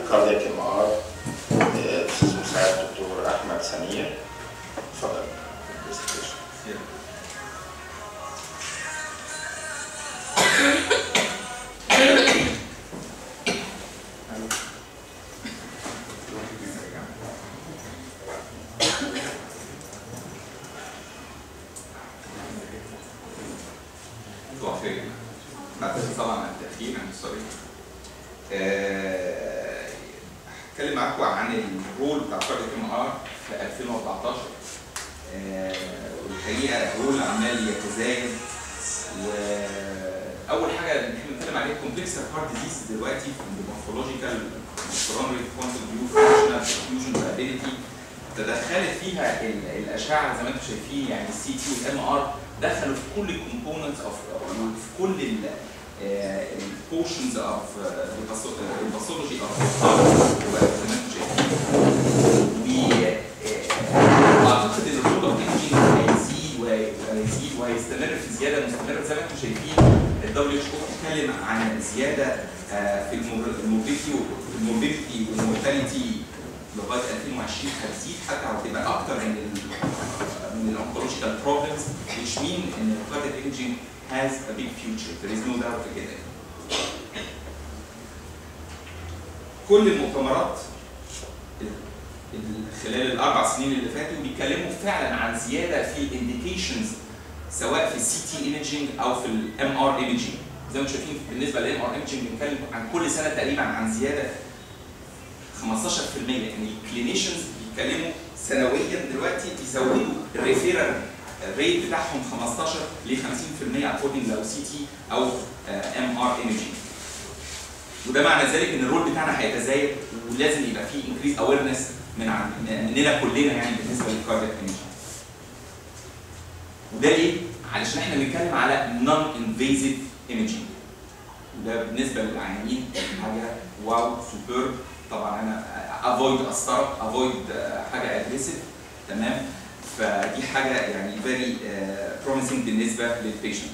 كاردياك ام ار الاستاذ مساعد الدكتور احمد سمير اتفضل presentation. انتوا عارفين بعتذر طبعا عن التاخير عن سوري آه، هتكلم معاكم عن الرول بتاع كاردياك ام ار في 2014 آه، والحقيقه رول عمال يتزايد واول حاجه اللي احنا بنتكلم عليها كومبلكس هارت ديزيز دلوقتي في المورفولوجيكال كورونري كوانتم فيو فانكشنال فيوجن فابيليتي تدخلت فيها ال- الاشعه زي ما انتم شايفين يعني السي تي والام ار دخلوا في كل الكومبوننتس اوف في كل البورشنز اوف الباثولوجي اوف زي ما انتم شايفين واعتقد ان الرول اوف هيزيد وهيزيد وهيستمر في زياده مستمره زي ما انتم شايفين الدبليو اتش او بتتكلم عن زياده آه، في الموربيديتي الموربيديتي والمورتاليتي لغايه 2020 هتزيد حتى هتبقى اكتر من ال من الاونكولوجيكال بروبلمز which mean ان cardiac imaging has a big future there is no doubt في كده كل المؤتمرات ال- ال- خلال الاربع سنين اللي فاتوا بيتكلموا فعلا عن زياده في الانديكيشنز سواء في السي تي ايمجنج او في الام ار ايمجنج زي ما انتم شايفين بالنسبه للام ار ايمجنج بنتكلم عن كل سنه تقريبا عن زياده 15% يعني الكلينيشنز بيتكلموا سنويا دلوقتي بيزودوا الريفيرال الريت بتاعهم 15 ل 50% اكوردنج لو سي تي او ام ار ايمجنج وده معنى ذلك ان الرول بتاعنا هيتزايد ولازم يبقى فيه انكريز اويرنس من عن مننا كلنا يعني بالنسبه للكاردياك ايمجنج وده ليه؟ علشان احنا بنتكلم على نون انفيزيف ايمجنج وده بالنسبه للعيانين حاجه واو سوبر طبعا انا افويد قسطره افويد حاجه اجريسيف تمام فدي حاجه يعني فيري بروميسنج بالنسبه للبيشنت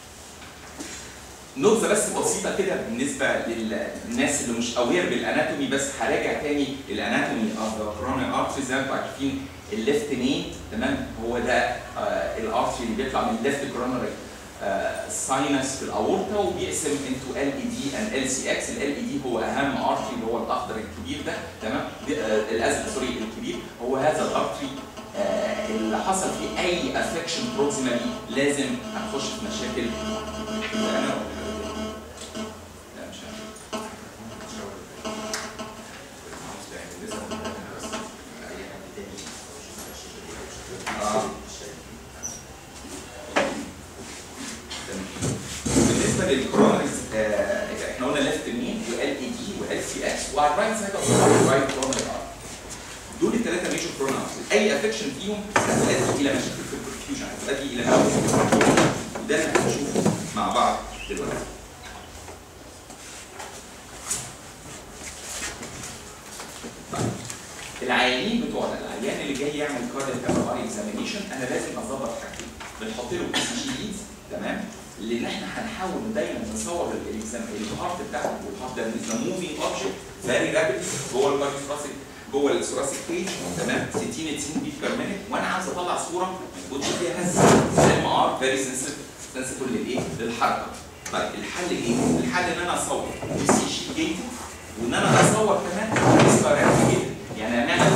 نبذه بس بسيطه كده بالنسبه للناس اللي مش اوير بالاناتومي بس هراجع تاني الاناتومي اوف كوروناري ارتري زي ما انتم عارفين الليفت نيت تمام هو ده آه الارتري اللي بيطلع من الليفت كوروناري ساينس في الاورطه وبيقسم انتو ال اي دي اند ال سي اكس ال اي دي هو اهم ارتري اللي هو الاخضر الكبير ده تمام آه الازرق سوري الكبير هو هذا الارتري آه اللي حصل فيه اي افكشن بروكسيمالي لازم هنخش في مشاكل انا لا مش عارف. آه. بالنسبه للكورونريز آه احنا قلنا ليفت مين وال اي دي وال سي اكس وعلى الرايت سايد اوف رايت كورونري ار دول الثلاثه ميجور كورونريز اي افكشن فيهم هتؤدي الى مشاكل في البرفيوجن هتؤدي الى مشاكل في البرفيوجن وده اللي هنشوفه مع بعض دلوقتي طيب. العيانين بتوعنا العيان اللي جاي يعمل كاردياك ام ار اكزامينيشن انا لازم اظبط حاجتين بنحط له بي سي جي تمام لان احنا هنحاول دايما نصور الاكزام الهارت بتاعه والهارت ده از موفينج اوبجكت فيري رابيد جوه الكارديوثراسيك جوه الثوراسيك بيج تمام 60 90 بيت بير مينيت وانا عاوز اطلع صوره ما تكونش فيها هز الام ار فيري سنسيتيف سنسيتيف للايه؟ للحركه طيب الحل ايه؟ الحل ان انا اصور بي سي جي جيت وان انا اصور كمان ريسبيراتوري جيت يعني نعمل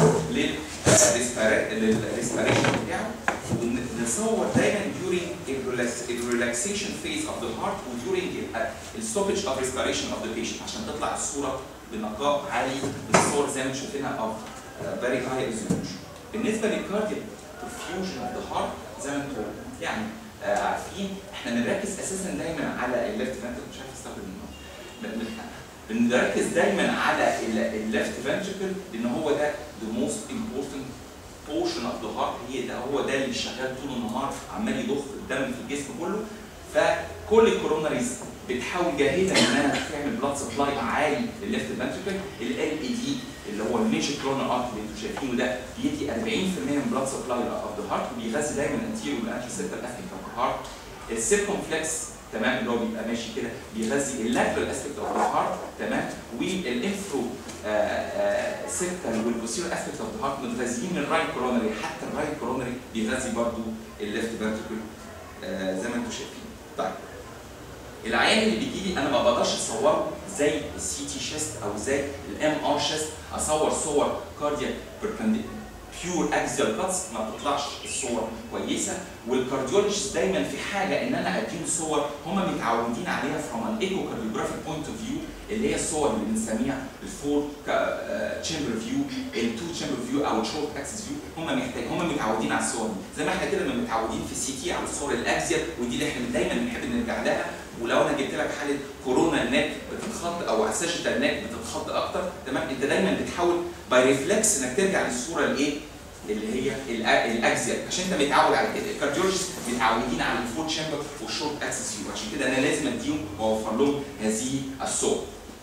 للريسبيريشن بتاعه ونصور دايما during a relaxation phase of the heart و during the stoppage of respiration of the patient عشان تطلع الصوره بنقاء عالي بالصور زي ما انتم شايفينها of uh, very high resolution. بالنسبه للكاردياك perfusion of the heart زي ما انتم يعني آه عارفين احنا بنركز اساسا دايما على الليفت فانتركل مش عارف استخدم بنركز دايما على الليفت فنتركل لان هو ده the most important portion of the heart هي ده هو ده اللي شغال طول النهار عمال يضخ الدم في الجسم كله فكل الكوروناريز بتحاول جاهدا انها تعمل بلاد سبلاي عالي للليفت فنتركل ال اي دي اللي هو الميجر كورونر ارت اللي انتم شايفينه ده بيدي 40% من بلاد سبلاي اوف ذا هارت وبيغذي دايما الانتيريور والانترسيبتال افريكا اوف هارت السيركمفلكس تمام اللي هو بيبقى ماشي كده بيغذي اللاترال اسبكت اوف ذا هارت تمام والانفرو سيركل والبوستيريور اسبكت اوف ذا هارت متغذيين الرايت كورونري حتى الرايت كورونري بيغذي برضه الليفت فنتركل زي ما انتم شايفين طيب العيان اللي بيجي لي انا ما بقدرش اصوره زي السي تي شيست او زي الام ار شيست اصور صور كاردياك بيور اكزيال كاتس ما بتطلعش الصور كويسه والكارديولوجيست دايما في حاجه ان انا اديهم صور هم متعودين عليها فروم ان ايكو كارديوجرافيك بوينت اوف فيو اللي هي الصور اللي بنسميها الفور تشامبر فيو التو تشامبر فيو او الشورت اكسس فيو هم محتاج هم متعودين على الصور دي زي ما احنا كده لما متعودين في السي تي على الصور الاكزيال ودي اللي احنا دايما بنحب نرجع لها ولو انا جبت لك حاله كورونا النك بتتخض او اساشة النك بتتخض اكتر تمام انت دايما بتحاول باي ريفلكس انك ترجع للصوره الايه؟ اللي هي الاكزيال عشان انت متعود على كده الكارديولوجيست متعودين على الفور تشامبر والشورت اكسس فيو عشان كده انا لازم اديهم واوفر لهم هذه الصور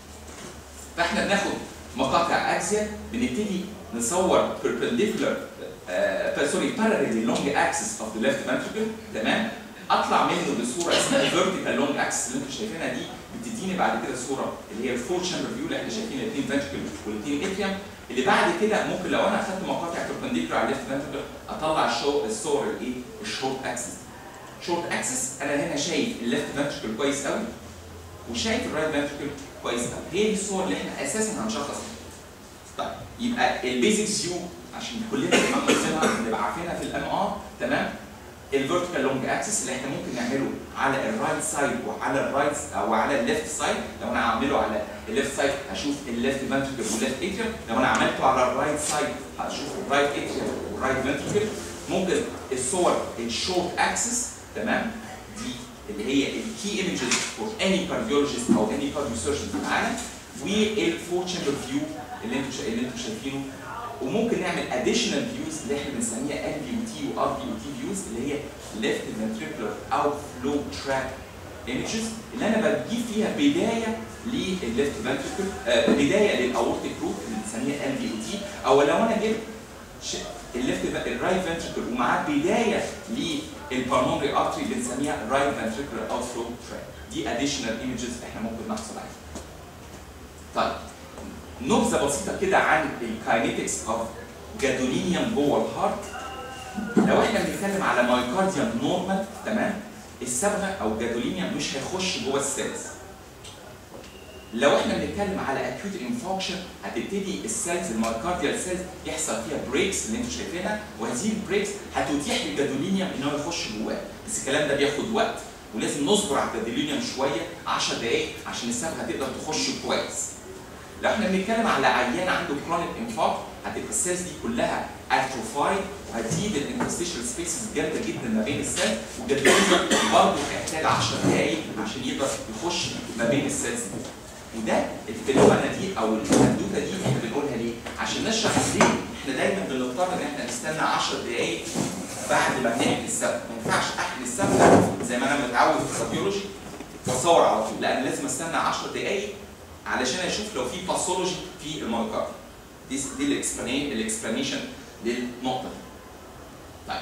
فاحنا بناخد مقاطع اكزيال بنبتدي نصور perpendicular سوري parallel long axis of the left ventricle تمام اطلع منه بصوره اسمها vertical long axis اللي انتم شايفينها دي بتديني بعد كده صوره اللي هي الفور تشامبر فيو اللي احنا شايفين الاثنين فنتركل والاثنين اتريوم اللي بعد كده ممكن لو انا اخدت مقاطع perpendicular على الليفت فنتركل اطلع الشو الصور الايه الشورت اكسس شورت اكسس انا هنا شايف الليفت فنتركل كويس قوي وشايف الرايت فنتركل كويس قوي هي دي الصور اللي احنا اساسا هنشخص بيها طيب يبقى البيزكس فيو عشان كلنا نبقى حافظينها نبقى عارفينها في الام ار تمام الفيرتيكال لونج اكسس اللي احنا ممكن نعمله على الرايت سايد وعلى الرايت او على الليفت سايد لو انا هعمله على الليفت سايد هشوف الليفت فنتركل والليفت اتريوم لو انا عملته على الرايت سايد هشوف الرايت اتريوم والرايت فنتركل ممكن الصور الشورت اكسس تمام دي اللي هي الكي ايمجز فور اني كارديولوجيست او اني كارديو سيرجن في العالم والفور تشامبر فيو اللي انتم اللي انتم شايفينه وممكن نعمل اديشنال فيوز اللي احنا بنسميها ال بي او تي وار بي او تي فيوز اللي هي ليفت ventricular اوت فلو تراك ايمجز اللي انا بجيب فيها بدايه للليفت ventricle آه بدايه للاورتيك روت اللي بنسميها ال بي او تي او لو انا جبت الليفت الرايت ventricle ومعاه بدايه للبالمونري ارتري اللي بنسميها رايت ventricular اوت فلو تراك دي اديشنال ايمجز احنا ممكن نحصل عليها. طيب نبذه بسيطه كده عن الكاينيتكس اوف جادولينيوم جوه الهارت لو احنا بنتكلم على مايكارديوم نورمال تمام الصبغه او جادولينيوم مش هيخش جوه السيلز لو احنا بنتكلم على اكيوت انفاكشن هتبتدي السيلز المايكارديال سيلز يحصل فيها بريكس اللي انتم شايفينها وهذه البريكس هتتيح للجادولينيوم ان هو يخش جواه بس الكلام ده بياخد وقت ولازم نصبر على الجادولينيوم شويه 10 دقائق عشان الصبغه تقدر تخش كويس لو احنا بنتكلم على عيان عنده كرونيك انفاكت هتبقى السيلز دي كلها اتروفايد وهتزيد الانترستيشال سبيسز جامده جدا ما بين السيلز والجدول برضه هيحتاج 10 دقائق عشان يقدر يخش ما بين السيلز دي وده الفينومينا دي او الحدوته دي احنا بنقولها ليه؟ عشان نشرح ليه احنا دايما بنضطر ان احنا نستنى 10 دقائق بعد ما بنعمل السبب ما ينفعش احمل السبب زي ما انا متعود في الراديولوجي واصور على طول لا انا لازم استنى 10 دقائق علشان اشوف لو في باثولوجي في المايوكارد دي دي الاكسبلانيشن للنقطه دي طيب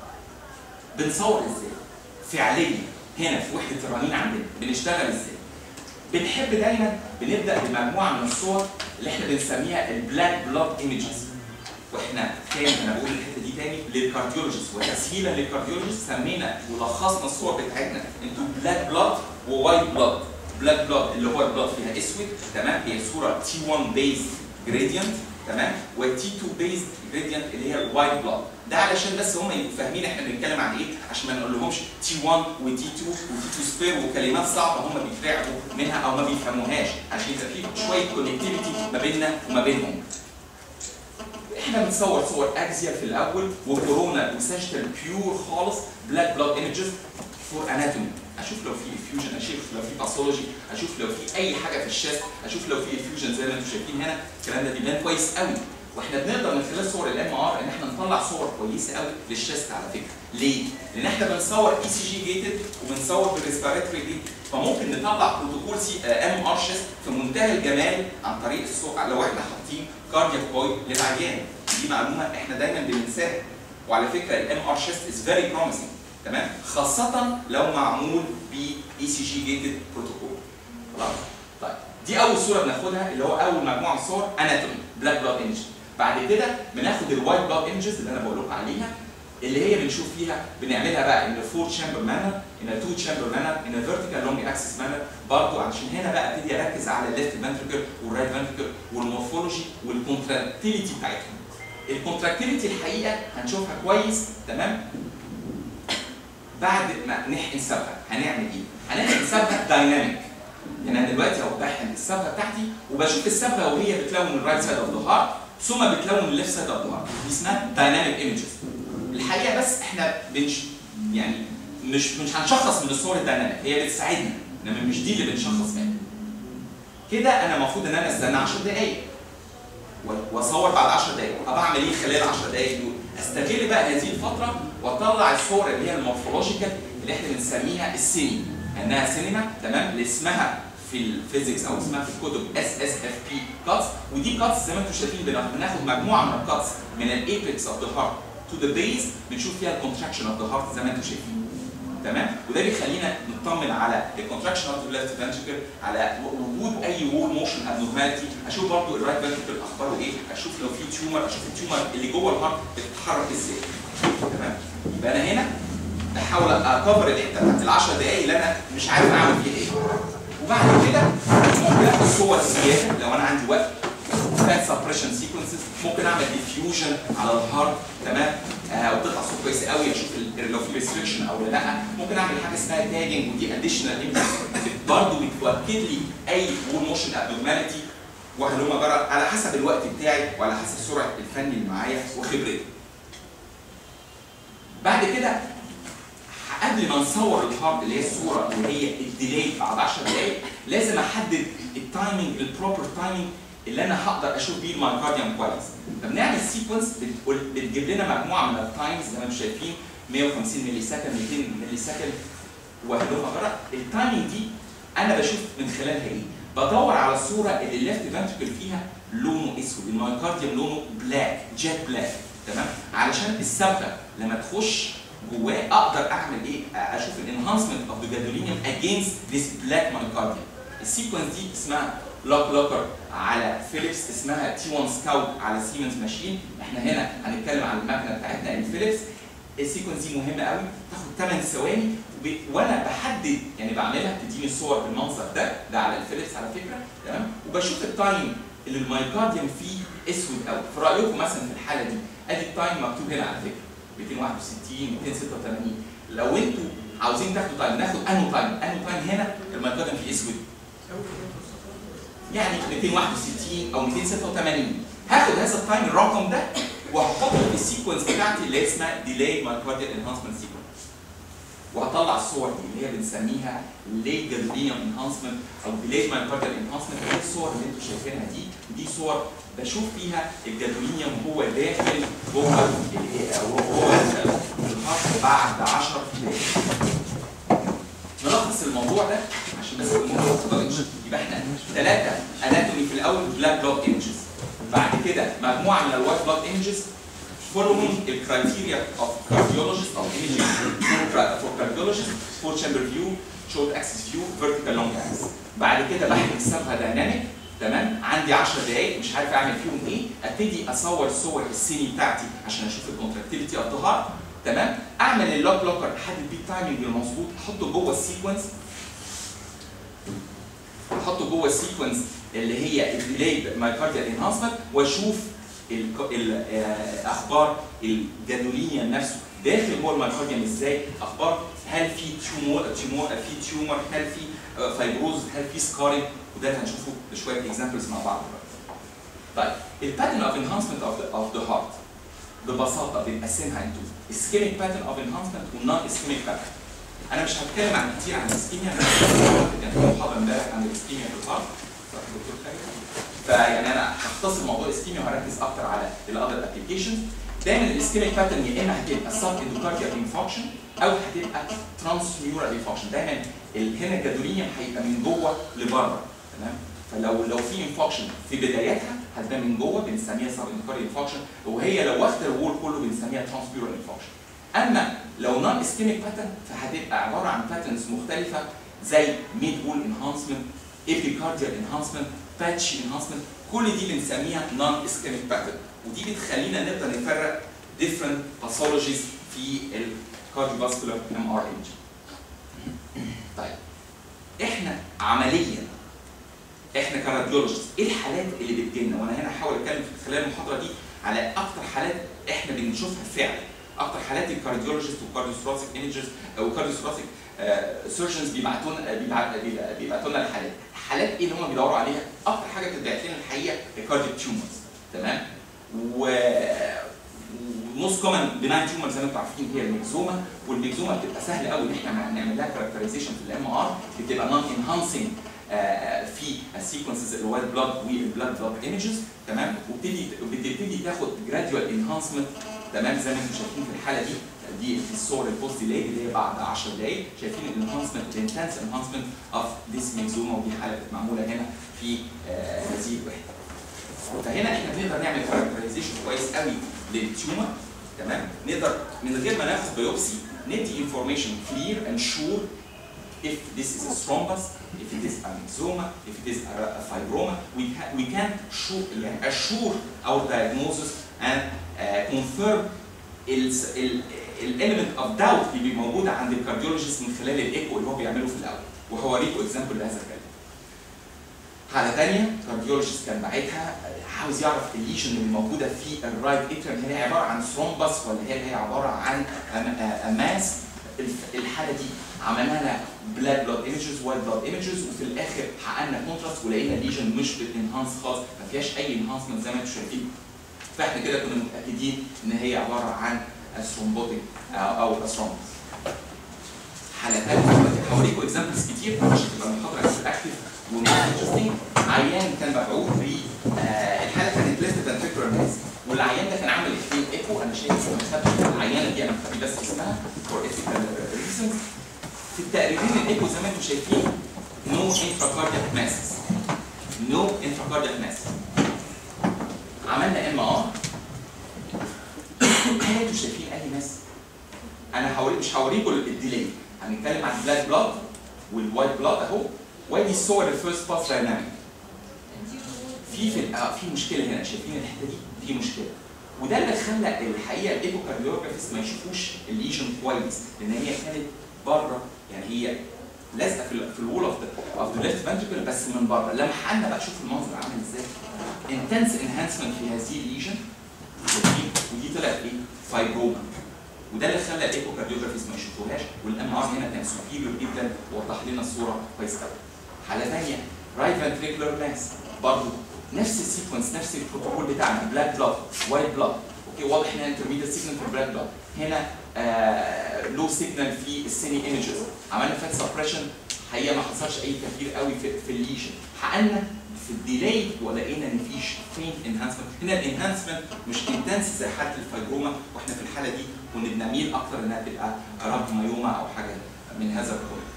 بنصور ازاي فعليا هنا في وحده الرنين عندنا بنشتغل ازاي بنحب دايما بنبدا بمجموعه من الصور اللي احنا بنسميها البلاك بلاد ايمجز واحنا تاني انا بقول الحته دي تاني للكارديولوجيست وتسهيلا للكارديولوجيست سمينا ولخصنا الصور بتاعتنا انتو بلاك بلاد ووايت بلاد بلاك بلاد اللي هو البلاد فيها اسود تمام هي صوره تي 1 بيز جريدينت تمام والتي 2 بيز جريدينت اللي هي الوايت بلاد ده علشان بس هم يبقوا فاهمين احنا بنتكلم عن ايه عشان ما نقول لهمش تي 1 وتي 2 وتي 2 سبير وكلمات صعبه هم بيترعبوا منها او ما بيفهموهاش عشان يبقى في شويه كونكتيفيتي ما بيننا وما بينهم احنا بنصور صور اكزيال في الاول وكورونا وساجيتال بيور خالص بلاك بلاد ايمجز فور اناتومي اشوف لو في افيوجن اشوف لو في باثولوجي اشوف لو في اي حاجه في الشاست اشوف لو في افيوجن زي ما انتم شايفين هنا الكلام ده بيبان كويس قوي واحنا بنقدر من خلال صور الام ار ان احنا نطلع صور كويسه قوي للشاست على فكره ليه؟ لان احنا بنصور اي سي جي جيتد وبنصور بالريسبيراتوري جيتد فممكن نطلع بروتوكول سي ام ار شيست في منتهى الجمال عن طريق الصور لو احنا حاطين كاردياك بوي للعيان دي معلومه احنا دايما بننساها وعلى فكره الام ار شيست از فيري بروميسنج تمام خاصه لو معمول ب اي سي جي جيتد بروتوكول خلاص طيب دي اول صوره بناخدها اللي هو اول مجموعه من الصور اناتومي بلاك بلاد ايمج بعد كده بناخد الوايت بلاد ايمجز اللي انا بقول لكم عليها اللي هي بنشوف فيها بنعملها بقى ان فور تشامبر مانر ان تو تشامبر مانر ان فيرتيكال لونج اكسس مانر برضه عشان هنا بقى ابتدي اركز على الليفت فنتركل والرايت فنتركل والمورفولوجي والكونتراكتيليتي بتاعتهم الكونتراكتيليتي الحقيقه هنشوفها كويس تمام بعد ما نحقن صبغه هنعمل ايه؟ هنحقن صبغه دايناميك يعني انا دلوقتي اهو بحقن الصبغه بتاعتي وبشوف الصبغه وهي بتلون الرايت سايد اوف ذا هارت ثم بتلون الليفت سايد اوف ذا هارت دي اسمها دايناميك ايمجز الحقيقه بس احنا بنش يعني مش مش هنشخص من الصور الدايناميك هي بتساعدنا انما مش دي اللي بنشخص منها كده انا المفروض ان انا استنى 10 دقائق و- واصور بعد 10 دقائق طب اعمل ايه خلال 10 دقائق دول استغل بقى هذه الفتره واطلع الصور اللي هي المورفولوجيكال اللي احنا بنسميها السيني انها سينما تمام اللي اسمها في الفيزيكس او اسمها في الكتب اس اس اف بي كاتس ودي كاتس زي ما انتم شايفين بناخد بناخد مجموعه من الكاتس من الايبكس اوف ذا هارت تو ذا بيز بنشوف فيها الكونتراكشن اوف ذا هارت زي ما انتم شايفين تمام وده بيخلينا نطمن على الكونتراكشن اوف ذا ليفت فنتركل على وجود اي وول موشن ابنورماليتي اشوف برضو الرايت فنتركل اخباره ايه اشوف لو في تيومر اشوف التيومر اللي جوه الهارت بتتحرك ازاي تمام يبقى انا هنا بحاول اكفر الحته بتاعت ال 10 دقائق اللي انا مش عارف اعمل فيها ايه وبعد كده ممكن اخد صور زياده لو انا عندي وقت فات سبريشن سيكونسز ممكن اعمل ديفيوجن على الهارت تمام آه وتطلع صوت كويس قوي اشوف ال- لو في ريستريكشن او لا ممكن اعمل حاجه اسمها تاجنج ودي اديشنال برضه بتوكد لي اي وول موشن ابنورماليتي وهلم جرى على حسب الوقت بتاعي وعلى حسب سرعه الفني اللي معايا وخبرتي. بعد كده قبل ما نصور الهارد اللي هي الصوره اللي هي الديلي بعد 10 دقائق لازم احدد التايمنج البروبر تايمنج اللي انا هقدر اشوف بيه المايكارديوم كويس فبنعمل سيكونس بتقول بتجيب لنا مجموعه من التايمز زي ما انتم شايفين 150 ملي سكند 200 ملي سكند وهلم جرى التايمنج دي انا بشوف من خلالها ايه؟ بدور على الصوره اللي الليفت فنتركل فيها لونه اسود المايكارديوم لونه بلاك جيت بلاك تمام علشان الصبغه لما تخش جواه اقدر اعمل ايه؟ اشوف الانهانسمنت اوف ذا جادولينيوم اجينست ذيس بلاك مايكارديوم السيكونس دي اسمها لوك لوكر على فيليبس اسمها تي 1 سكاوت على سيمنز ماشين احنا هنا هنتكلم عن المكنه بتاعتنا الفيليبس السيكونس دي مهمه قوي تاخد 8 ثواني وب- وانا بحدد يعني بعملها تديني الصور بالمنظر ده ده على الفيليبس على فكره تمام وبشوف التايم اللي المايكارديوم فيه اسود قوي في رايكم مثلا في الحاله دي ادي التايم مكتوب هنا على فكره 261 286 لو انتوا عاوزين تاخدوا تايم ناخد انو تايم انو تايم هنا المايكارديوم فيه اسود يعني 261 او 286 هاخد هذا التايم الرقم ده وهحطه في السيكونس بتاعتي اللي هي اسمها ديلاي مايكارديال انهانسمنت سيكونس وهطلع الصور دي اللي هي بنسميها لي جادولينيوم انهانسمنت او ديلاي مايكارديال انهانسمنت هي الصور اللي انتم شايفينها دي دي صور بشوف فيها الجادولينيوم هو داخل جوه ال- او هو الهارت بعد 10 دقائق نلخص الموضوع ده عشان بس الامور ما تتغيرش يبقى احنا ثلاثه اناتومي في الاول بلاك بلاد ايمجز بعد كده مجموعه من الوايت بلاد ايمجز following the criteria of cardiologist of imaging for for cardiologist four chamber view short axis view vertical long axis بعد كده بحكي الصبغه دايناميك تمام عندي 10 دقائق مش عارف اعمل فيهم ايه ابتدي اصور صور السيني بتاعتي عشان اشوف الكونتراكتيفيتي اوف ذا هارت تمام اعمل اللوك لوكر احدد بيه التايمنج المظبوط احطه جوه السيكونس احطه جوه السيكونس اللي هي الديلي مايكارديال انهانسمنت واشوف ال- ال- آه، اخبار الجادولينيا نفسه داخل جوه المايكارديوم ازاي اخبار هل في تيومور تيومور في تيومر هل في آه، فايبروز هل في سكارينج وده اللي هنشوفه بشويه اكزامبلز مع بعض دلوقتي. طيب الباترن اوف انهانسمنت اوف ذا اوف ذا هارت ببساطه بنقسمها انتو اسكيميك باترن اوف انهانسمنت والنون اسكيميك باترن انا مش هتكلم عن كتير عن الاسكيميا انا كان في محاضره امبارح عن الاسكيميا في الهارت صح دكتور خالد؟ فيعني انا هختصر موضوع الاسكيميا وهركز اكتر على الاذر ابلكيشنز دايما الاسكيميك باترن يا اما هتبقى سب اندوكارديال انفكشن او هتبقى ترانس نيورال انفكشن دايما ال- هنا الجادولينيوم هيبقى من جوه لبره تمام فلو لو في انفكشن في بدايتها هتبقى من جوه بنسميها سب اندوكارديال انفكشن وهي لو واخده الوول كله بنسميها ترانس نيورال انفكشن اما لو نون اسكيميك باترن فهتبقى عباره عن باترنز مختلفه زي ميد وول انهانسمنت ايبيكارديال انهانسمنت باتشي انهانسمنت كل دي بنسميها نون اسكيميك باترن ودي بتخلينا نقدر نفرق different pathologies في الكارديوفاسكولار ام ار ايج طيب احنا عمليا احنا كراديولوجيست ايه الحالات اللي بتجيلنا وانا هنا هحاول اتكلم في خلال المحاضره دي على اكتر حالات احنا بنشوفها فعلا اكتر حالات الكارديولوجيست والكارديوثوراسيك ايمجز او كارديوثوراسيك سيرجنز بيبعتوا لنا بيبعت- بيبعتوا لنا الحالات الحالات ايه اللي هم بيدوروا عليها اكتر حاجه بتتبعت لنا الحقيقه الكارديو تيومرز تمام و موست كومن بناين تيومر زي ما انتم عارفين هي الميكزوما والميكزوما بتبقى سهل قوي ان احنا نعمل لها كاركترايزيشن في الام ار بتبقى نون انهانسنج في السيكونسز الوايت بلاد والبلاد بلاد ايمجز تمام وبتبتدي بتبتدي تاخد جراديوال انهانسمنت تمام زي ما انتم شايفين في الحاله دي دي في الصور البوست ديلي اللي هي بعد 10 دقائق شايفين الانهانسمنت الانتنس انهانسمنت اوف ذيس ميكزوما ودي حاله كانت معموله هنا في آه، هذه الوحده فهنا احنا بنقدر نعمل كاركترايزيشن كويس قوي للتيومر تمام نقدر من غير ما ناخد بايوبسي ندي انفورميشن كلير اند شور if this is a thrombus, if it is a myxoma, if it is a, a fibroma, we, ca- we can sure, يعني assure our diagnosis and uh, confirm ال ال element of doubt اللي بيبقى موجوده عند الكارديولوجيست من خلال الايكو اللي هو بيعمله في الاول وهوريكم اكزامبل لهذا الكلام. حاله ثانيه كارديولوجيست كان باعتها عاوز يعرف الليجن اللي موجوده في الرايت اتريم هل هي عباره عن ثرومبس ولا هي هي عباره عن ماس الحاله دي عملنا لها بلاد بلاد ايمجز وايت بلاد ايمجز وفي الاخر حققنا كونتراست ولقينا الليجن مش بتنهانس خالص ما فيهاش اي انهانسمنت زي ما انتم شايفين فاحنا كده كنا متاكدين ان هي عباره عن ثرومبوتيك او ثرومبس حاله ثالثه هوريكم اكزامبلز كتير عشان تبقى المحاضره اكتف وانترستنج عيان كان مبعوث ب آه، الحاله كانت ليست فنتريكولار ماس والعيان ده كان عامل اثنين ايكو انا شايف ما خدتش العيانه دي انا مخبي بس اسمها فور ايثيكال ريزونز في التقريرين الايكو زي ما انتم شايفين نو انتراكاردياك ماسس نو انتراكاردياك ماسس عملنا ام ار هل انتوا شايفين اي ماس؟ انا هوري مش هوريكم الديلي هنتكلم عن البلاك بلاد والوايت بلاد اهو وادي الصور الفيرست باس دايناميك في في آه في مشكله هنا شايفين الحته دي في مشكله وده اللي خلى الحقيقه الايكوكارديوجرافيست ما يشوفوش الليجن كويس لان هي كانت بره يعني هي لازقه في ال في الوول اوف ذا اوف ذا ليفت فنتركل بس من بره لما حقنا بقى شوف المنظر عامل ازاي انتنس انهانسمنت في هذه الليجن ودي طلعت ايه؟ فايبروما وده اللي خلى الايكوكارديوجرافيست ما يشوفوهاش والام ار هنا كان سوبيريور جدا ووضح لنا الصوره كويس قوي. حاله ثانيه رايت فنتريكولار ماس برضه نفس السيكونس نفس البروتوكول بتاعنا بلاك بلاد وايت بلاد اوكي واضح هنا انترميديت سيجنال في البلاك بلاد هنا لو سيجنال في السيني ايمجز عملنا فات سبريشن حقيقه ما حصلش اي تغيير قوي في, في الليجن حققنا في الديلاي ولقينا ان فيش فين انهانسمنت هنا الانهانسمنت مش انتنس زي حاله الفايبروما واحنا في الحاله دي كنا بنميل اكتر انها تبقى رب مايوما او حاجه من هذا القبيل.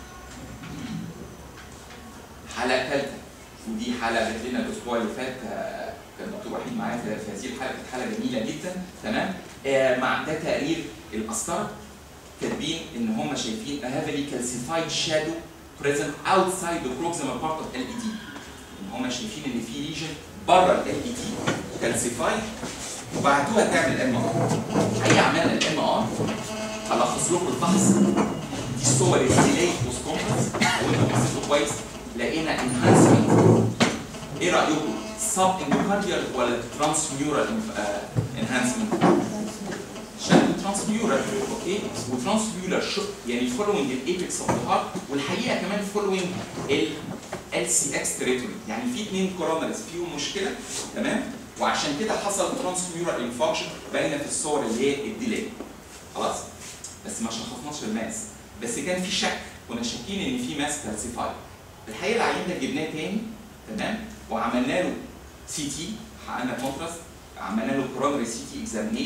حاله ثالثه ودي حاله جات لنا الاسبوع اللي فات آه، كان الدكتور وحيد معايا في في هذه الحاله كانت حاله جميله جدا تمام آه، مع ده تقرير القسطره كاتبين ان هم شايفين a heavily calcified shadow present outside the proximal part of LED ان هم شايفين ان في ليجن بره ال LED calcified وبعتوها تعمل ام ار هي عملنا الام ار هلخص لكم الفحص دي الصور الديلي بوست كونفرنس وانتوا بصيتوا كويس لقينا انهانسمنت ايه رايكم؟ سب اندوكارديال ولا ترانس ميورال انهانسمنت؟ شكل ترانس ميورال اوكي وترانس ميورال يعني فولوينج الايبكس اوف ذا هارت والحقيقه كمان فولوينج ال سي اكس تريتوري يعني في اثنين كورونرز فيهم مشكله تمام وعشان كده حصل ترانس ميورال انفكشن باينه في الصور اللي هي الديلي خلاص بس ما شخصناش الماس بس كان في شك كنا شاكين ان في ماس كالسيفايد الحقيقه العيان ده جبناه تاني تمام وعملنا له سي تي حققنا كونتراست عملنا له كورونري سي تي اكزامينيشن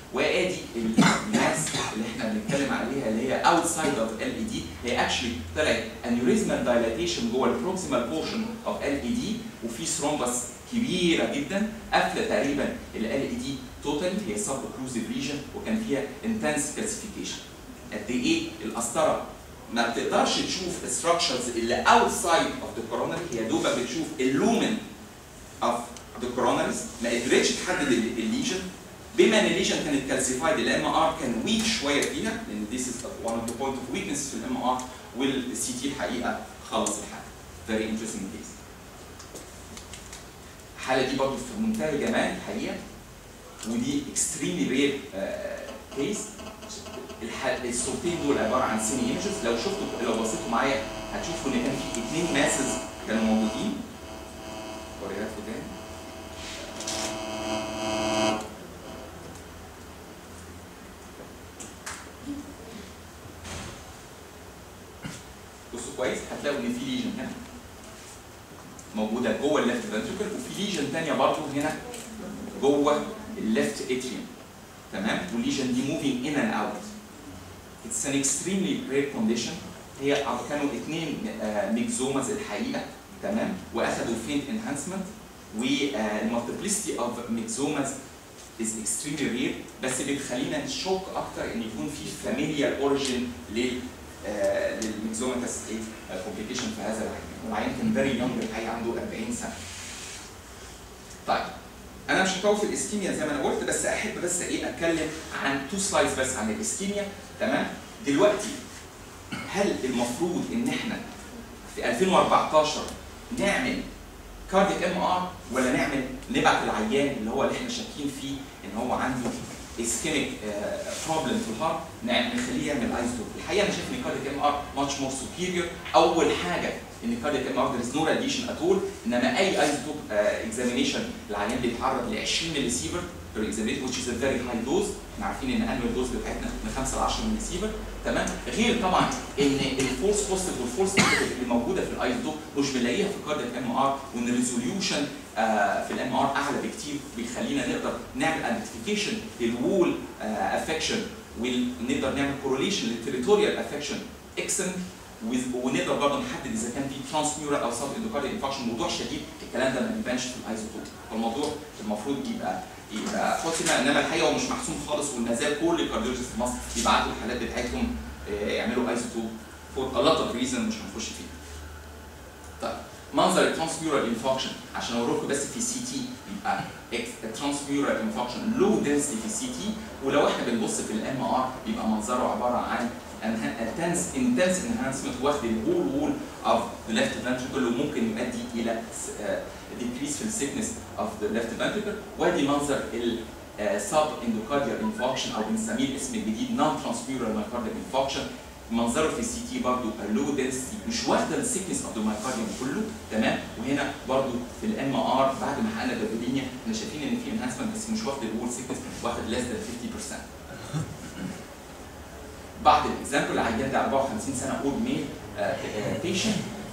وادي الناس اللي احنا بنتكلم عليها اللي هي اوتسايد اوف ال اي دي هي اكشلي طلعت انيوريزمال دايلاتيشن جوه البروكسيمال بورشن اوف ال اي دي وفي ثرومبس كبيره جدا قافله تقريبا ال اي دي توتالي هي سب اوكلوزيف ريجن وكان فيها انتنس كالسيفيكيشن قد ايه القسطره ما بتقدرش تشوف الستراكشرز اللي اوتسايد اوف ذا كورونري هي دوبك بتشوف اللومن اوف ذا كورونريز ما قدرتش تحدد الليجن بما ان الليجن كانت كالسيفايد الام ار كان ويك شويه فيها لان this is one of the point of weakness في الام ار والسي تي الحقيقه خلص الحاله very interesting case الحاله دي برضه في منتهى الجمال الحقيقه ودي extremely rare uh, case الصورتين دول عباره عن سيني ايمجز لو شفتوا لو بصيتوا معايا هتشوفوا ان كان في اثنين ماسز كانوا موجودين وريها لكم تاني بصوا كويس هتلاقوا ان في ليجن هنا موجوده جوه الليفت فنتريكل وفي ليجن ثانيه برضه هنا جوه الليفت اتريوم تمام والليجن دي موفينج ان اند اوت اتس ان اكستريملي رير كونديشن هي كانوا اثنين ميكزوماز الحقيقه تمام واخدوا فينت انهانسمنت والمالتيبليستي اوف ميكزوماز از اكستريملي رير بس اللي بيخلينا نشوك اكتر ان يكون في فاميليال اوريجين لل للميكزوماتس ايه كومبليكيشن في هذا العين العين كان فيري يونج الحقيقه عنده 40 سنه طيب انا مش هطول في الاسكيميا زي ما انا قلت بس احب بس ايه اتكلم عن تو سلايدز بس عن الاسكيميا تمام دلوقتي هل المفروض ان احنا في 2014 نعمل كاردياك ام ار ولا نعمل نبعت العيان اللي هو اللي احنا شاكين فيه ان هو عنده اسكيميك بروبلم في الهارت نخليه يعمل ايزوتوب الحقيقه انا شايف ان كاردياك ام ار ماتش مور سوبيريور اول حاجه ان كاردياك ام ار there is no radiation at all انما اي ايزوتوب اكزامينيشن العيان بيتعرض ل 20 ملي سيفر per examination which is a very high dose احنا عارفين ان انوال دوز بتاعتنا من 5 ل 10 ملي سيفر تمام غير طبعا ان الفولس بوزيتيف والفولس نيجاتيف اللي موجوده في الايزوتوب مش بنلاقيها في كاردياك ام ار وان الريزوليوشن في الام ار اعلى بكتير بيخلينا نقدر نعمل ايدنتيفيكيشن للوول افكشن ونقدر نعمل كورليشن للتريتوريال افكشن اكسنت ونقدر برضه نحدد اذا كان في ترانس ميورال او سب اندوكارديال انفكشن موضوع شديد الكلام ده ما بيبانش في الايزوتوب فالموضوع المفروض يبقى يبقى حسمه انما الحقيقه هو مش محسوم خالص وما زال كل الكارديولوجيست في مصر يبعتوا الحالات بتاعتهم يعملوا ايزوتوب فور a lot of reason مش هنخش فيه. طيب منظر الترانسميورال انفكشن عشان اوريكم بس في السي تي يبقى الترانسميورال انفكشن لو دنسيتي في السي تي ولو احنا بنبص في الام ار يبقى منظره عباره عن intense intense enhancement واخد الهول وول اوف ذا ليفت ventricle وممكن يؤدي الى decrease في السيكنس اوف ذا ليفت ventricle وادي منظر ال سب اندوكارديال انفكشن او بنسميه الاسم الجديد نون ترانسميورال مايكارديال انفكشن منظره في السي تي برضه لو دنسيتي مش واخده السيكنس اوف ذا مايكارديوم كله تمام وهنا برضه في الام ار بعد ما حققنا الدبلينيا احنا شايفين ان في انهانسمنت بس مش واخد الوول سيكنس واخد less than 50% بعض الاكزامبل العيان ده 54 سنه اولد ميل بيشنت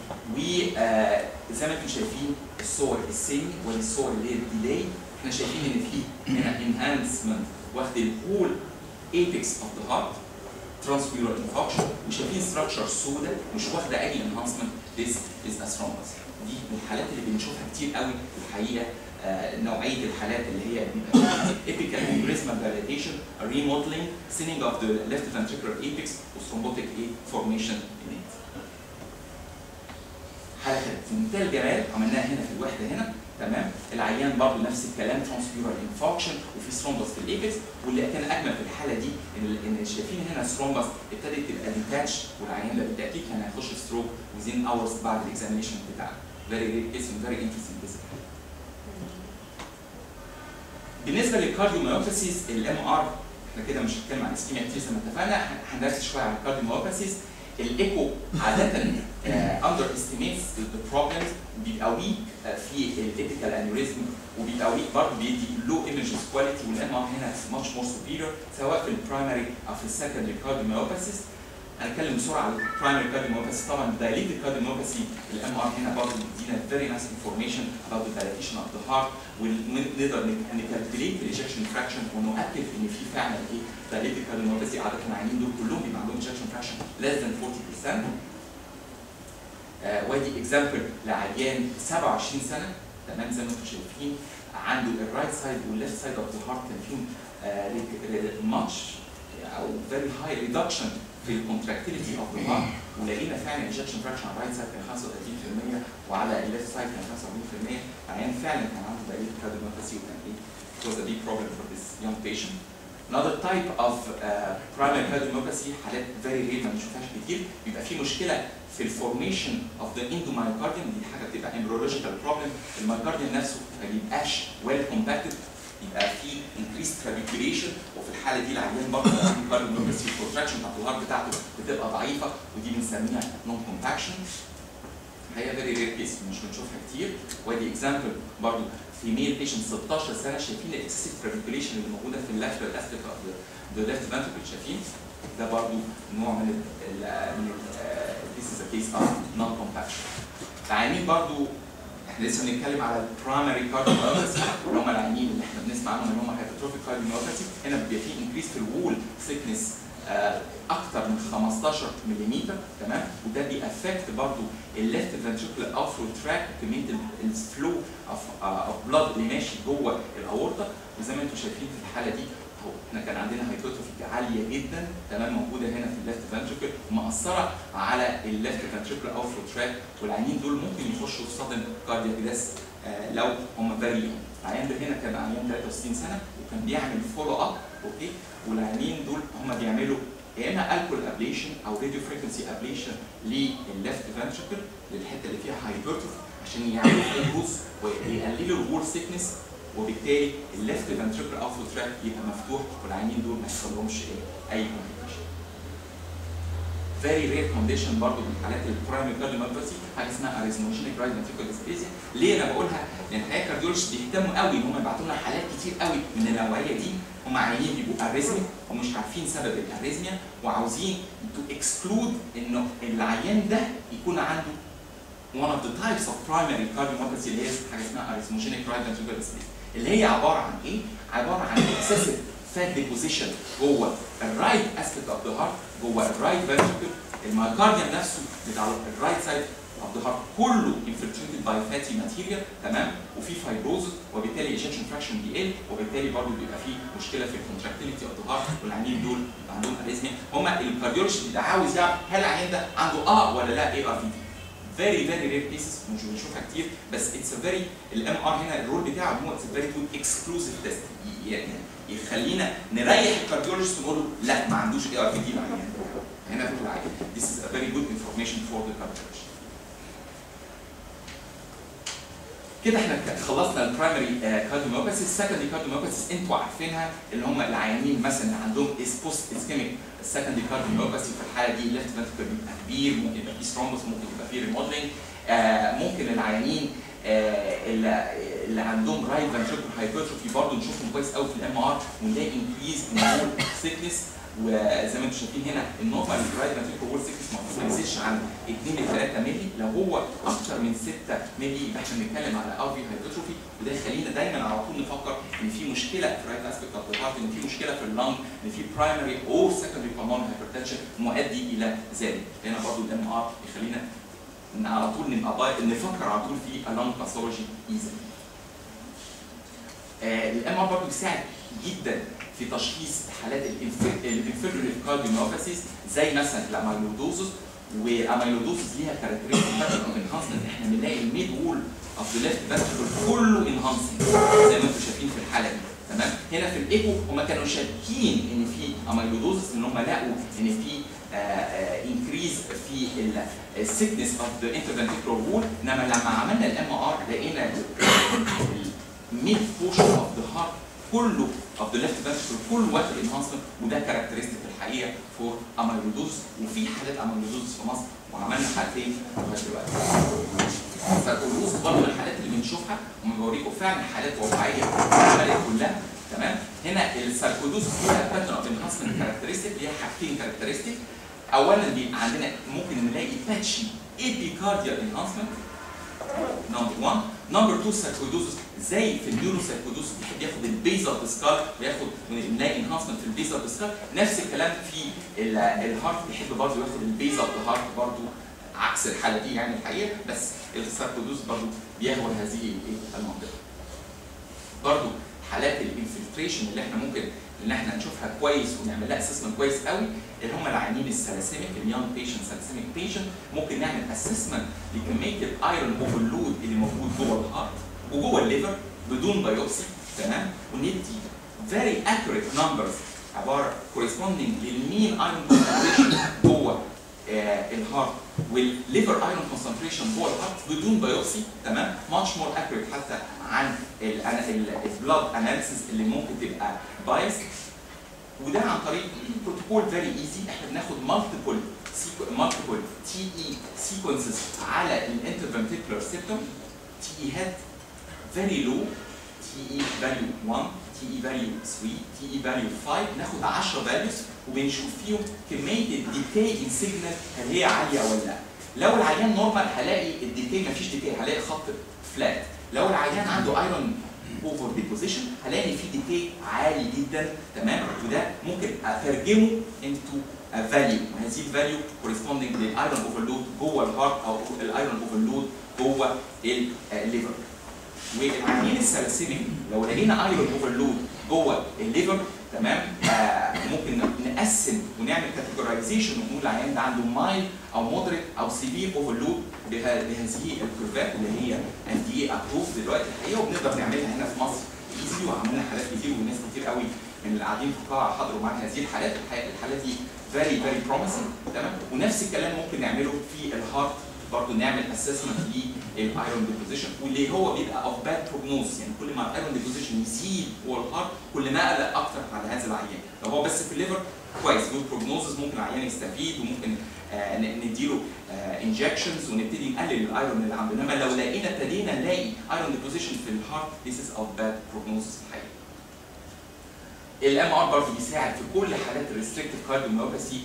وزي ما انتم شايفين الصور السيمي والصور اللي هي الديلاي احنا شايفين ان في هنا انهانسمنت واخد الهول ايبكس اوف ذا هارت ترانسميورال انفكشن وشايفين ستراكشر سوداء مش واخده اي انهانسمنت ذيس از اثرومبس دي من الحالات اللي بنشوفها كتير قوي الحقيقه آه نوعيه الحالات اللي هي بيبقى ايبيكال انيوريزمال فاليديشن ريموديلنج سيننج اوف ذا ليفت ventricular ايبكس وثرومبوتيك ايه فورميشن ان حاله في منتهى الجمال عملناها هنا في الوحده هنا تمام العيان برضه نفس الكلام ترانسميورال انفكشن وفي ثرومبس في الايبكس واللي كان اجمل في الحاله دي ان ان شايفين هنا ثرومبس ابتدت تبقى ديتاتش والعيان ده بالتاكيد كان هيخش في ستروك وزين اورز بعد الاكزامينشن بتاعه فيري رير كيس فيري انترستنج كيس بالنسبه للكارديوميوباثيز الام ار احنا كده مش هنتكلم عن اسكيميا كتير زي ما اتفقنا هنركز شويه على الكارديوميوباثيز الايكو عاده اندر استيميتس ذا بروبلمز بيبقى ويك في الابيكال انيوريزم وبيبقى ويك برضه بيدي لو ايمجز كواليتي والام ار هنا ماتش مور سوبيريور سواء في البرايمري او في السكندري كارديوميوباثيز هنتكلم بسرعه على البرايمري كارديوميوباثي طبعا الدايليتد كارديوميوباثي الام ار هنا برضه بيدينا فيري نايس انفورميشن اباوت ذا دايليتيشن اوف ذا هارت ونقدر نكالكوليت الايجكشن فراكشن ونؤكد ان في فعلا ايه دايليتد كارديوميوباثي عاده العيانين دول كلهم بيبقى عندهم ايجكشن فراكشن less than 40% آه وادي اكزامبل لعيان 27 سنه تمام زي ما انتم شايفين عنده الرايت سايد والليفت سايد اوف ذا هارت كان فيهم ماتش او فيري هاي ريدكشن في الكونتراكتيليتي اوف ذا هارت ولقينا فعلا انجكشن فراكشن على الرايت سايد كان 35% وعلى الليفت سايد كان 45% عيان فعلا كان عنده دايليت كارديوميوباثي وكان ايه it was a big problem for this young patient Another type of uh, primary cardiomyopathy حالات very rare ما بنشوفهاش كتير بيبقى في مشكله في الفورميشن اوف ذا اندومايوكارديوم دي حاجه بتبقى امبرولوجيكال بروبلم المايوكارديوم نفسه ما بيبقاش ويل كومباكتد يبقى في increased trabeculation وفي الحاله دي العيان برضه الكارديوميوباثي الكونتراكشن بتاعت الهارت بتاعته بتبقى ضعيفه ودي بنسميها نون كومباكشن هي فيري رير كيس مش بنشوفها كتير وادي اكزامبل برضه في ميل بيشنت 16 سنه شايفين الاكسسيف ترابيكوليشن اللي موجوده في اللاترال اسبيكت اوف ذا ليفت فانتركل شايفين ده برضه نوع من ال من ذيس از ا كيس اوف نون كومباكشن العيانين برضه احنا لسه بنتكلم على البرايمري كارديوميوباثي اللي هم العيانين اللي احنا بنسمع عنهم ان هم هايبرتروفيك كارديوميوباثي هنا بيبقى في انكريس في الوول ثيكنس اكتر من 15 ملم تمام وده بيأفكت برضو الليفت فنتريكولار اوتفلو تراك كميه الفلو اوف اوف بلاد اللي ماشي جوه الاورطه وزي ما انتم شايفين في الحاله دي اهو احنا كان عندنا هايبرتروفي عاليه جدا تمام موجوده هنا في الليفت فنتريكل ومأثره على الليفت فنتريكولار اوتفلو تراك والعيانين دول ممكن يخشوا في صدم كاردياك ديس آه لو هم فيري يونج العيان ده هنا كان عيان 63 سنه وكان بيعمل فولو اب اوكي والعيانين دول هم بيعملوا يا اما الكول ابليشن او راديو فريكونسي ابليشن للليفت فنتريكل للحته اللي فيها هايبرتروفي عشان يعملوا فيبروز ويقللوا الوول سيكنس وبالتالي الليفت فنتريكل اوتفلو تراك يبقى مفتوح والعيانين دول ما يحصلهمش ايه اي كومبليكيشن فيري رير كونديشن برضه من حالات البرايمري كارديوميوباثي حاجه اسمها اريزموجينيك رايت فنتريكل ديسبليزيا ليه انا بقولها؟ لان الحقيقه الكارديولوجيست بيهتموا قوي ان هم يبعتوا لنا حالات كتير قوي من النوعيه دي هم عيانين بيبقوا اريزمي ومش عارفين سبب الاريزميا وعاوزين تو اكسكلود انه العيان ده يكون عنده one of the types of primary cardiomyopathy اللي هي حاجه اسمها arrhythmogenic right ventricular dysplegia اللي هي عباره عن ايه؟ عباره عن excessive fat deposition جوه الرايت اسبيكت اوف ذا هارت جوه الرايت فنتريكل المايكارديوم نفسه بتاع الرايت سايد اوف ذا هارت كله infiltrated by fatty material تمام وفي فايبروزس وبالتالي ejection fraction بيقل وبالتالي برضه بيبقى في مشكله في الكونتراكتيليتي اوف ذا هارت والعيانين دول بيبقى عندهم اريزميا هم الكارديولوجيست بيبقى عاوز يعرف هل العيان ده عنده اه ولا لا اي ار في دي فيري فيري رير كيسز مش بنشوفها كتير بس اتس ا فيري الام ار هنا الرول بتاعه ان هو اتس فيري جود اكسكلوسيف تيست يعني يخلينا نريح الكارديولوجيست ونقول له لا ما عندوش اي ار في دي العيان هنا في العيان This is a very good information for the cardiologist. كده احنا خلصنا البرايمري كارديوميوباثي السكندري كارديوميوباثي انتوا عارفينها اللي هم العيانين مثلا اللي عندهم بوست اسكيميك السكندري كارديوميوباثي في الحاله دي الليفت فنتريكل بيبقى كبير ممكن يبقى فيه سترومبس ممكن يبقى فيه ريموديلنج آه ممكن العيانين آه اللي, اللي عندهم رايت فنتريكل هايبرتروفي برضه نشوفهم كويس قوي في الام ار ونلاقي انكريز ان وول سيكنس وزي ما انتم شايفين هنا النورمال رايت فنتريكل وول سيكنس المفروض ما يزيدش عن 2 ل 3 مللي لو هو اكتر من 6 مللي يبقى احنا بنتكلم على ار في هايبرتروفي وده يخلينا دايما على طول نفكر ان في مشكله في الرايت اسبيكت اوف ذا هارت ان في مشكله في اللنج ان في برايمري او سكندري بالمونري هايبرتنشن مؤدي الى ذلك هنا برضه الام ار يخلينا ان على طول نبقى نفكر على طول في اللنج باثولوجي ايزي الام ار برضه بيساعد جدا في تشخيص حالات الانفيريور كارديوميوباثيز زي مثلا الاميلودوزس واميلودوزس ليها كاركترستيك باترن انهانسمنت احنا بنلاقي الميد وول اوف ذا ليفت فنتركل كله انهانسمنت زي ما انتم شايفين في الحاله دي تمام هنا في الايكو هم كانوا شاكين ان في اميلودوزس ان هم لقوا ان في انكريز في السيكنس اوف ذا انترفنتيكولار وول انما لما عملنا الام ار لقينا الميد بورشن اوف ذا هارت كله اوف ذا ليفت فنتركل كله واخد انهانسمنت وده كاركترستيك في الحقيقه فور اميلودوز وفي حالات اميلودوز في مصر وعملنا حالتين لغايه دلوقتي. فالقلوز برضه من الحالات اللي بنشوفها وبوريكم فعلا حالات واقعيه الحالات كلها تمام هنا الساركودوز فيها باترن اوف انهانسمنت كاركترستيك ليها حاجتين كاركترستيك اولا بيبقى عندنا ممكن نلاقي باتشي ايبيكارديال انهانسمنت نمبر 1 نمبر 2 ساركويدوزس زي في النيورو ساركويدوزس بيحب ياخد البيز اوف ذا سكال وياخد ونلاقي انهانسمنت في البيز اوف ذا سكال نفس الكلام في ال- الهارت بيحب برضه ياخد البيز اوف ذا هارت برضه عكس الحاله دي يعني الحقيقه بس الساركويدوز برضه بيهوى هذه الايه المنطقه برضه حالات الانفلتريشن اللي احنا ممكن ان احنا نشوفها كويس ونعمل لها اسسمنت كويس قوي اللي هم العيانين السلاسيميك اليون بيشنت سلاسيميك بيشنت ممكن نعمل اسسمنت لكميه الايرون اوفرلود اللي موجود جوه الهارت وجوه الليفر بدون بايوبسي تمام وندي very accurate numbers عباره corresponding للمين ايرون concentration جوه آه، الهارت والليفر ايرون concentration جوه الهارت بدون بايوبسي تمام much more accurate حتى عن البلاد اناليسيس اللي ممكن تبقى بايس وده عن طريق بروتوكول فيري ايزي احنا بناخد مالتيبل مالتيبل تي اي سيكونسز على الانترفنتيكولار سيبتوم تي اي هيد فيري لو تي اي فاليو 1 تي اي فاليو 3 تي اي فاليو 5 ناخد 10 فاليوز وبنشوف فيهم كميه الديكاي سيجنال هل هي عاليه ولا لا لو العيان نورمال هلاقي الديكاي مفيش ديكاي هلاقي خط فلات لو العيان عنده ايرون اوفر ديبوزيشن هلاقي في ديكاي عالي جدا تمام وده ممكن اترجمه انتو فاليو وهذه الفاليو كورسبوندينج للايرون اوفرلود جوه الهارت او الايرون اوفرلود جوه الليفر والعيانين السلاسيميك لو لقينا ايرون اوفرلود جوه الليفر تمام آه ممكن نقسم ونعمل كاتيجورايزيشن ونقول العيان ده عنده مايل او مودريت او سيفير اوفرلود بهذه الكيرفات اللي هي اف دي اي ابروف دلوقتي الحقيقه وبنقدر نعملها هنا في مصر ايزي وعملنا حالات كتير وناس كتير قوي من اللي قاعدين في القاعه حضروا معانا هذه الحالات الحقيقة الحالات دي فيري فيري بروميسنج تمام ونفس الكلام ممكن نعمله في الهارت برضه نعمل اسسمنت للايرون ديبوزيشن واللي هو بيبقى اوف باد بروجنوز يعني كل ما الايرون ديبوزيشن يزيد جوه الهارت كل ما اقلق اكتر على هذا العيان لو هو بس في الليفر كويس جود بروجنوزز ممكن العيان يستفيد وممكن آه نديله انجكشنز ونبتدي نقلل الايرون اللي عنده انما لو لقينا ابتدينا نلاقي ايرون ديبوزيشن في الهارت ذيس از اوف باد بروجنوزز الحقيقه الام ار برضه بيساعد في كل حالات الريستريكتيف كارديوميوباثي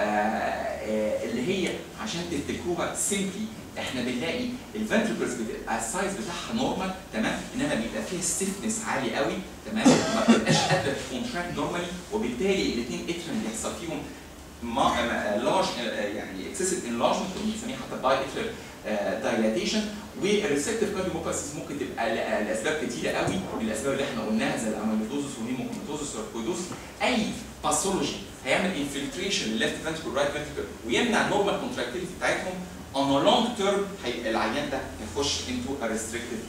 اللي هي عشان تفتكروها سيمبلي احنا بنلاقي الفنتركلز بتبقى السايز بتاعها نورمال تمام انما بيبقى فيها ستيفنس عالي قوي تمام ما بتبقاش قادره تكونتراكت نورمالي وبالتالي الاثنين اترم بيحصل فيهم ما لارج يعني اكسسيف انلارجمنت بنسميه حتى باي اترم دايلاتيشن والريسبتيف كارديوميوباثيز ممكن تبقى لاسباب كتيره قوي من الاسباب اللي احنا قلناها زي الاميلويدوزس والهيموكروماتوزس والكويدوزس اي باثولوجي هيعمل انفلتريشن للليفت فنتركل رايت فنتركل ويمنع النورمال كونتراكتيفيتي بتاعتهم on a long term هي العيان ده هيخش into a restricted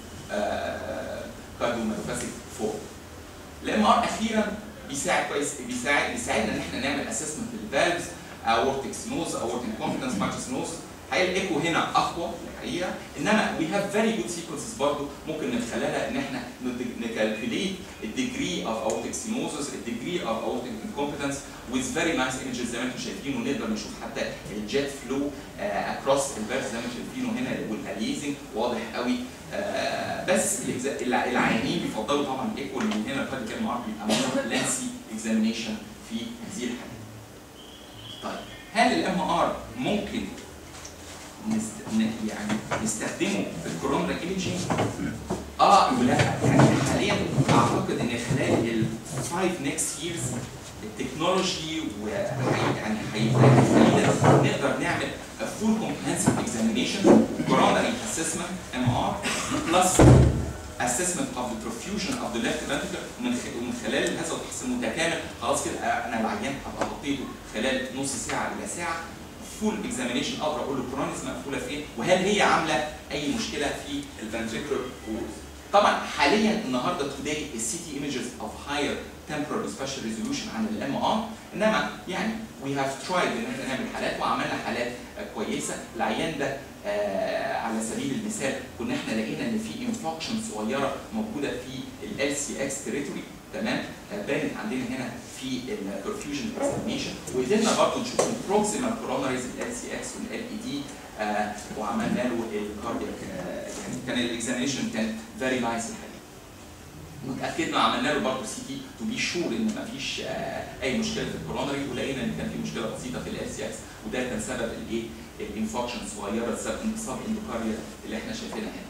cardiomyopathic form. الام ار اخيرا بيساعد كويس بيساعد بيساعدنا ان احنا نعمل اسسمنت للفالفز اورتيك سنوز اورتيك كونفدنس ماتش سنوز هي الايكو هنا اقوى الحقيقه انما وي هاف فيري جود سيكونسز برضه ممكن من خلالها ان احنا نكالكوليت الديجري اوف اورتيك سينوزس الديجري اوف اورتيك انكومبتنس with very nice images زي ما انتم شايفين ونقدر نشوف حتى الجيت فلو اكروس الفيرس زي ما انتم شايفينه هنا والاليزنج واضح قوي آه بس العيانين بيفضلوا طبعا الايكو اللي من هنا لغايه كام مره بيبقى مور لانسي اكزامينيشن في هذه الحالات. طيب هل الام ار ممكن نست... يعني نستخدمه في الكورونرا ايمجينج؟ اه ولا يعني حاليا اعتقد ان خلال ال 5 next years التكنولوجي ويعني هيبقى نقدر نعمل a full comprehensive examination coronary assessment MR plus assessment of the perfusion of the left ventricle ومن ومن خلال هذا الفحص المتكامل خلاص كده انا العيان هبقى غطيته خلال نص ساعه الى ساعه فول اكزامينيشن اقدر اقول له كرونيس مقفوله فين وهل هي عامله اي مشكله في الفنتريكولار وولز طبعا حاليا النهارده توداي السي تي ايمجز اوف هاير temporal spatial resolution عن الام ار انما يعني وي هاف ترايد ان احنا نعمل حالات وعملنا حالات كويسه العيان ده آه على سبيل المثال كنا احنا لقينا ان في انفكشن صغيره موجوده في ال سي اكس تريتوري تمام آه بانت عندنا هنا في البرفيوجن اكزامينشن وقدرنا برضه نشوف البروكسيمال كوروناريز ال سي اكس والال اي دي آه وعملنا له الكاردياك يعني كان الاكزامينشن كان فيري نايس الحقيقه وتاكدنا عملنا له برضه سي تي تو بي شور ان ما فيش اي مشكله في الكورونري ولقينا ان كان في مشكله بسيطه في الاس سي اكس وده كان سبب الايه؟ الانفكشن صغيره سبب انتصاب اندوكارديا اللي احنا شايفينها هنا.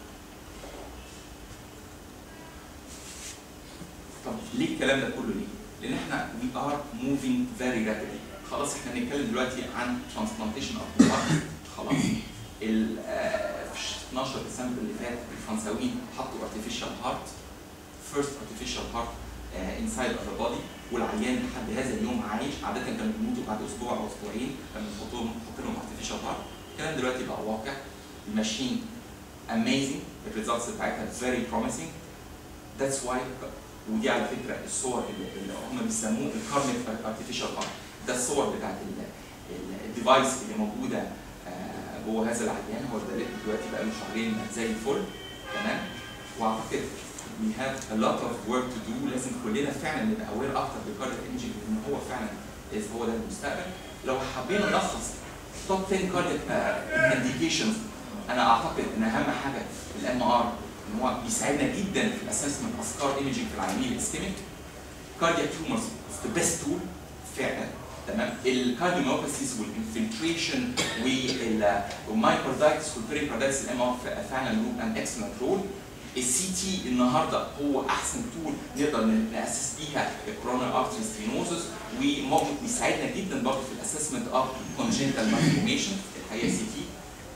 طب ليه الكلام ده كله ليه؟ لان احنا we are moving very rapidly خلاص احنا بنتكلم دلوقتي عن transplantation of the heart خلاص ال آه، في 12 ديسمبر اللي فات الفرنساويين حطوا artificial heart first artificial heart آه، inside of the body والعيان لحد هذا اليوم عايش عاده كانوا بيموتوا بعد اسبوع او اسبوعين لما نحط لهم نحط لهم artificial heart الكلام دلوقتي بقى واقع الماشين amazing الريزلتس بتاعتها very promising that's why ودي على فكره الصور اللي, اللي هم بيسموه الكارنيك ارتفيشال هارت ده الصور بتاعت الديفايس اللي موجوده آه، جوه هذا العيان هو ده دلوقتي بقى له شهرين زي الفل تمام واعتقد we have a lot of work to do لازم كلنا فعلا نبقى aware اكتر بالكاردياك ايمجنج لان هو فعلا is هو ده المستقبل لو حبينا نلخص توب 10 كاردياك انديكيشنز انا اعتقد ان اهم حاجه الام ار ان هو بيساعدنا جدا في الاسسمنت افكار ايمجنج في العيانين الاسكيميك كاردياك تيومرز ذا بيست تول فعلا تمام الكارديوميوباثيز والانفلتريشن والمايكروردايتس والبريكاردايتس الام ار فعلا له ان اكسلنت رول السي تي النهارده هو احسن تول نقدر ناسس بيها الكورونا ارتري ستينوزس وممكن بيساعدنا جدا برضه في الاسسمنت اوف كونجنتال مالفورميشن الحقيقه سي تي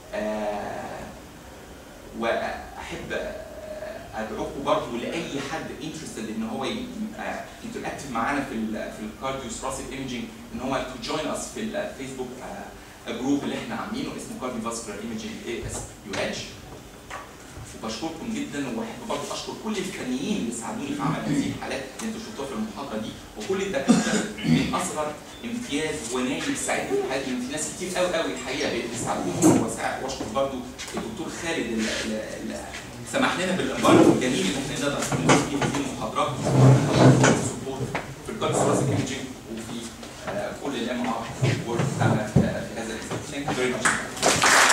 واحب ادعوكم برضه لاي حد انترستد ان هو يبقى انتراكتيف معانا في ال في الكارديو ثوراسيك ايمجنج ان هو تو جوين اس في الفيسبوك جروب اللي احنا عاملينه اسمه كارديو فاسكولار ايمجنج اي اس يو اتش وبشكركم جدا واحب برضه اشكر كل الفنيين اللي ساعدوني في عمل هذه الحالات اللي انتوا شفتوها في المحاضره دي وكل الدكاتره من اصغر امتياز ونايل ساعدني في الحالات دي في ناس كتير قوي قوي الحقيقه بيساعدوني واشكر برضه الدكتور خالد اللي سمح لنا بالانفايرمنت الجميل اللي احنا نقدر